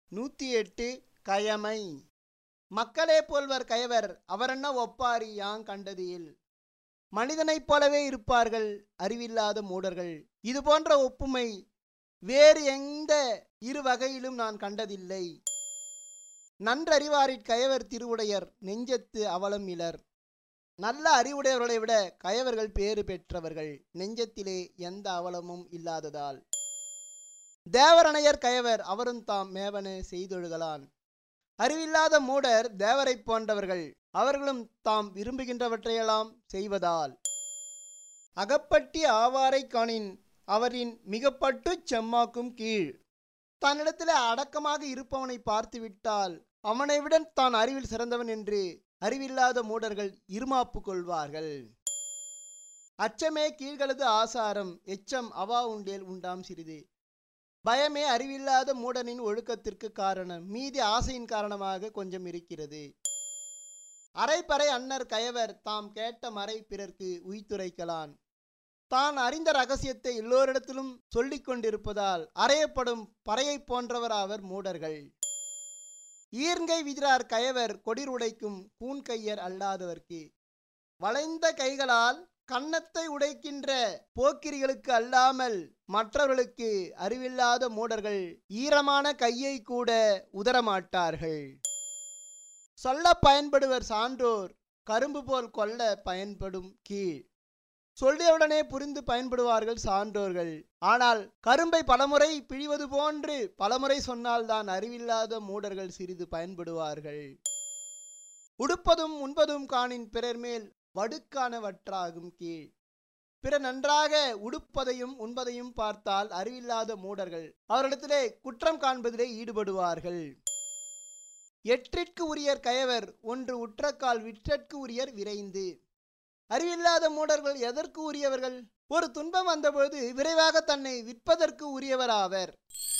நூற்றி எட்டு கயமை மக்களே போல்வர் கயவர் அவரென்ன ஒப்பாரி யாங் கண்டதியில் மனிதனைப் போலவே இருப்பார்கள் அறிவில்லாத மூடர்கள் இது போன்ற ஒப்புமை வேறு எந்த இரு வகையிலும் நான் கண்டதில்லை நன்றறிவாரிற் கயவர் திருவுடையர் நெஞ்சத்து அவலம் இலர் நல்ல அறிவுடையவர்களை விட கயவர்கள் பேறு பெற்றவர்கள் நெஞ்சத்திலே எந்த அவலமும் இல்லாததால் தேவரணையர் கயவர் அவரும் தாம் மேவன செய்தொழுகலான் அறிவில்லாத மூடர் தேவரைப் போன்றவர்கள் அவர்களும் தாம் விரும்புகின்றவற்றையெல்லாம் செய்வதால் அகப்பட்டி ஆவாரை காணின் அவரின் மிகப்பட்டுச் செம்மாக்கும் கீழ் தன்னிடத்தில் அடக்கமாக இருப்பவனை பார்த்துவிட்டால் அவனை விட தான் அறிவில் சிறந்தவன் என்று அறிவில்லாத மூடர்கள் இருமாப்பு கொள்வார்கள் அச்சமே கீழ்களது ஆசாரம் எச்சம் அவா உண்டேல் உண்டாம் சிறிது பயமே அறிவில்லாத மூடனின் ஒழுக்கத்திற்கு காரணம் மீதி ஆசையின் காரணமாக கொஞ்சம் இருக்கிறது அரைப்பறை அன்னர் கயவர் தாம் கேட்ட மறை பிறர்க்கு உய்த்துரைக்கலான் தான் அறிந்த ரகசியத்தை எல்லோரிடத்திலும் சொல்லிக் கொண்டிருப்பதால் அறையப்படும் பறையைப் போன்றவர் அவர் மூடர்கள் ஈர்ங்கை விதிரார் கயவர் கொடிர் உடைக்கும் கூன்கையர் அல்லாதவர்க்கு வளைந்த கைகளால் கன்னத்தை உடைக்கின்ற போக்கிரிகளுக்கு அல்லாமல் மற்றவர்களுக்கு அறிவில்லாத மூடர்கள் ஈரமான கையை கூட உதரமாட்டார்கள் சொல்ல பயன்படுவர் சான்றோர் கரும்பு போல் கொல்ல பயன்படும் கீழ் சொல்லியவுடனே புரிந்து பயன்படுவார்கள் சான்றோர்கள் ஆனால் கரும்பை பலமுறை பிழிவது போன்று பலமுறை சொன்னால்தான் அறிவில்லாத மூடர்கள் சிறிது பயன்படுவார்கள் உடுப்பதும் உண்பதும் காணின் பிறர் மேல் வடுக்கானவற்றாகும் கீழ் பிற நன்றாக உடுப்பதையும் உண்பதையும் பார்த்தால் அறிவில்லாத மூடர்கள் அவரிடத்திலே குற்றம் காண்பதிலே ஈடுபடுவார்கள் எற்றிற்கு உரியர் கயவர் ஒன்று உற்றக்கால் விற்றற்கு உரியர் விரைந்து அறிவில்லாத மூடர்கள் எதற்கு உரியவர்கள் ஒரு துன்பம் வந்தபோது விரைவாக தன்னை விற்பதற்கு உரியவர் ஆவர்